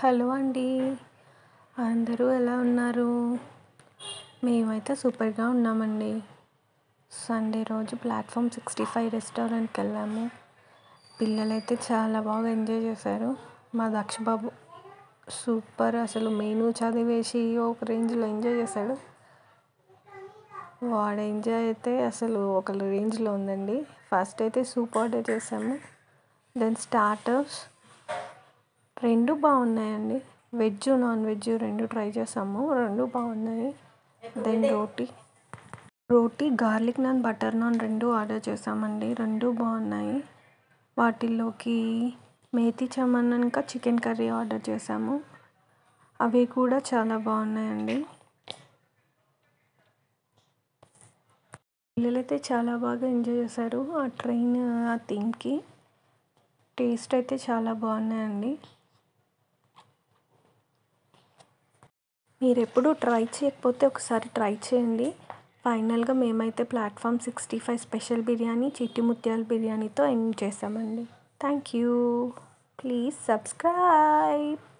hello అండి అందరూ ఎలా ఉన్నారు మేమైతే సూపర్గా ఉన్నామండి సండే రోజు ప్లాట్ఫామ్ సిక్స్టీ ఫైవ్ రెస్టారెంట్కి వెళ్ళాము పిల్లలైతే చాలా బాగా ఎంజాయ్ చేశారు మా దక్ష బాబు సూపర్ అసలు మెనూ చదివేసి ఒక రేంజ్లో ఎంజాయ్ చేశాడు వాడు ఎంజాయ్ అయితే అసలు ఒక రేంజ్లో ఉందండి ఫస్ట్ అయితే సూప్ ఆర్డర్ చేసాము దెన్ స్టార్టర్స్ రెండు బాగున్నాయండి వెజ్ నాన్ వెజ్ రెండు ట్రై చేసాము రెండు బాగున్నాయి then roti roti garlic naan butter naan రెండు ఆర్డర్ చేసామండి రెండు బాగున్నాయి వాటిల్లోకి మేతి చమన్ ఇంకా చికెన్ కర్రీ ఆర్డర్ చేసాము అవి కూడా చాలా బాగున్నాయండి పిల్లలైతే చాలా బాగా ఎంజాయ్ చేశారు ఆ ట్రైన్ ఆ థీమ్కి టేస్ట్ అయితే చాలా బాగున్నాయండి మీరు ఎప్పుడు ట్రై చేయకపోతే ఒకసారి ట్రై చేయండి ఫైనల్గా మేమైతే platform sixty five special biryani చిట్టి ముత్యాల బిర్యానీతో ఎండ్ చేసామండి థ్యాంక్ యూ ప్లీజ్ సబ్స్క్రైబ్